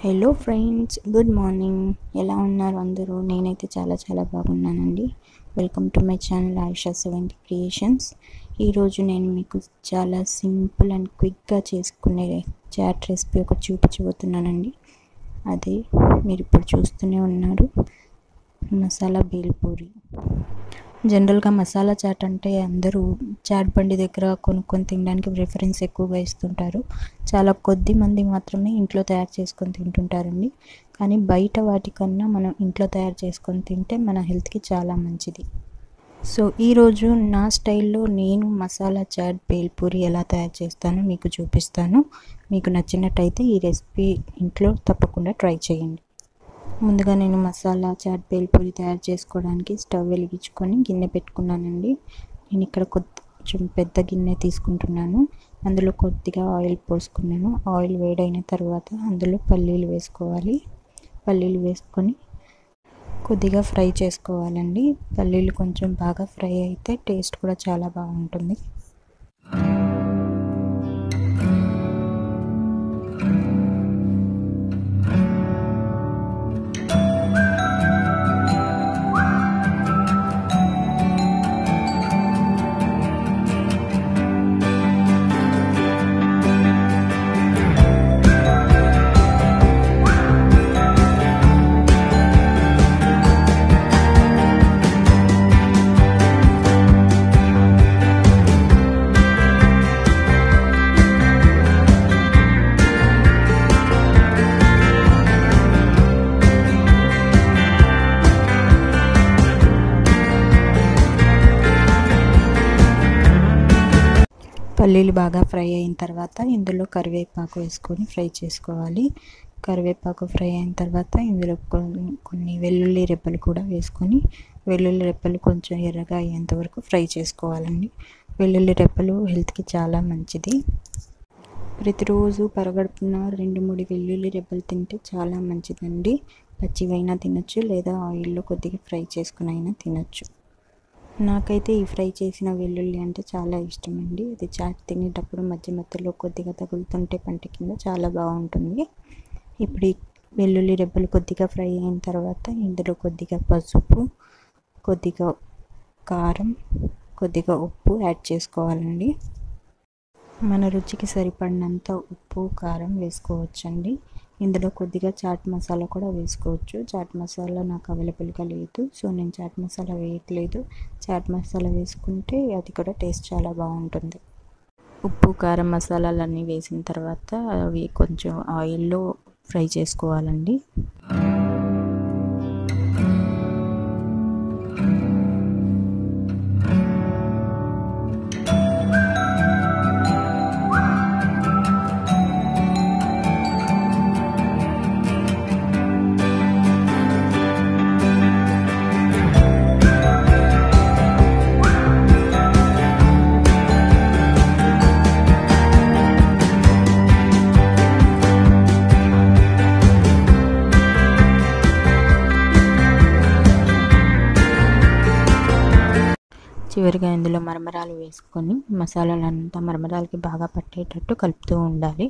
hello friends good morning ఎలా ఉన్నారు అందరూ నేనైతే చాలా చాలా బాగున్నానండి welcome to my channel Ayusha seventy creations ఈరోజు నేను మీకు చాలా సింపుల్ అండ్ క్విక్గా చేసుకునే చాట్ రెసిపీ ఒకటి చూపించబోతున్నానండి అదే మీరు ఇప్పుడు చూస్తూనే ఉన్నారు మసాలా బేల్పూరి జనరల్గా మసాలా చాట్ అంటే అందరూ చాట్ బండి దగ్గర కొనుక్కొని తినడానికి ప్రిఫరెన్స్ ఎక్కువగా ఇస్తుంటారు చాలా కొద్ది మంది మాత్రమే ఇంట్లో తయారు చేసుకొని తింటుంటారండి కానీ బయట వాటికన్నా మనం ఇంట్లో తయారు చేసుకొని తింటే మన హెల్త్కి చాలా మంచిది సో ఈరోజు నా స్టైల్లో నేను మసాలా చాట్ బేల్పూరి ఎలా తయారు చేస్తానో మీకు చూపిస్తాను మీకు నచ్చినట్టయితే ఈ రెసిపీ ఇంట్లో తప్పకుండా ట్రై చేయండి ముందుగా నేను మసాలా చాట్ బేల్పూరి తయారు చేసుకోవడానికి స్టవ్ వెలిగించుకొని గిన్నె పెట్టుకున్నానండి నేను ఇక్కడ కొంచెం పెద్ద గిన్నె తీసుకుంటున్నాను అందులో కొద్దిగా ఆయిల్ పోసుకున్నాను ఆయిల్ వేడైన తర్వాత అందులో పల్లీలు వేసుకోవాలి పల్లీలు వేసుకొని కొద్దిగా ఫ్రై చేసుకోవాలండి పల్లీలు కొంచెం బాగా ఫ్రై అయితే టేస్ట్ కూడా చాలా బాగుంటుంది పల్లీలు బాగా ఫ్రై అయిన తర్వాత ఇందులో కరివేపాకు వేసుకొని ఫ్రై చేసుకోవాలి కరివేపాకు ఫ్రై అయిన తర్వాత ఇందులో కొన్ని వెల్లుల్లి రెప్పలు కూడా వేసుకొని వెల్లుల్లి రెప్పలు కొంచెం ఎర్రగా అయ్యేంత వరకు ఫ్రై చేసుకోవాలండి వెల్లుల్లి రెప్పలు హెల్త్కి చాలా మంచిది ప్రతిరోజు పరగడుపున రెండు మూడు వెల్లుల్లి రెబ్బలు తింటే చాలా మంచిదండి పచ్చివైనా తినొచ్చు లేదా ఆయిల్లో కొద్దిగా ఫ్రై చేసుకుని అయినా తినొచ్చు నాకైతే ఈ ఫ్రై చేసిన వెల్లుల్లి అంటే చాలా ఇష్టం అండి అది చాట్ తినేటప్పుడు మధ్య మధ్యలో కొద్దిగా తగులుతుంటే పంట కింద చాలా బాగుంటుంది ఇప్పుడు ఈ వెల్లుల్లి రెబ్బలు కొద్దిగా ఫ్రై అయిన తర్వాత ఇందులో కొద్దిగా పసుపు కొద్దిగా కారం కొద్దిగా ఉప్పు యాడ్ చేసుకోవాలండి మన రుచికి సరిపడినంత ఉప్పు కారం వేసుకోవచ్చండి ఇందులో కొద్దిగా చాట్ మసాలా కూడా వేసుకోవచ్చు చాట్ మసాలా నాకు అవైలబుల్గా లేదు సో నేను చాట్ మసాలా వేయట్లేదు చాట్ మసాలా వేసుకుంటే అది కూడా టేస్ట్ చాలా బాగుంటుంది ఉప్పు కారం మసాలాలన్నీ వేసిన తర్వాత అవి కొంచెం ఆయిల్లో ఫ్రై చేసుకోవాలండి చివరిగా ఇందులో మరమరాలు వేసుకొని మసాలాలంతా మరమరాలకి బాగా పట్టేటట్టు కలుపుతూ ఉండాలి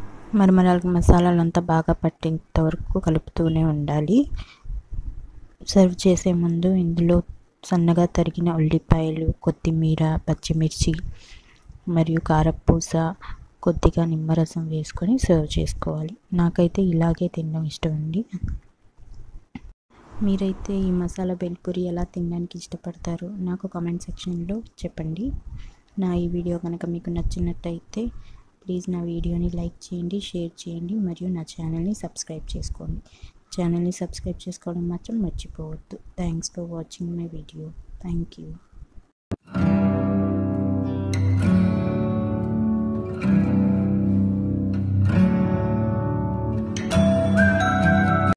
మరమరాలకు మసాలాలంతా బాగా పట్టేంత వరకు కలుపుతూనే ఉండాలి సర్వ్ చేసే ముందు ఇందులో సన్నగా తరిగిన ఉల్లిపాయలు కొత్తిమీర పచ్చిమిర్చి మరియు కారపూస కొద్దిగా నిమ్మరసం వేసుకొని సర్వ్ చేసుకోవాలి నాకైతే ఇలాగే తినడం ఇష్టం అండి మీరైతే ఈ మసాలా బెల్పూరి ఎలా తినడానికి ఇష్టపడతారో నాకు కామెంట్ సెక్షన్లో చెప్పండి నా ఈ వీడియో కనుక మీకు నచ్చినట్టయితే ప్లీజ్ నా వీడియోని లైక్ చేయండి షేర్ చేయండి మరియు నా ఛానల్ని సబ్స్క్రైబ్ చేసుకోండి ఛానల్ని సబ్స్క్రైబ్ చేసుకోవడం మాత్రం మర్చిపోవద్దు thanks for watching my video thank you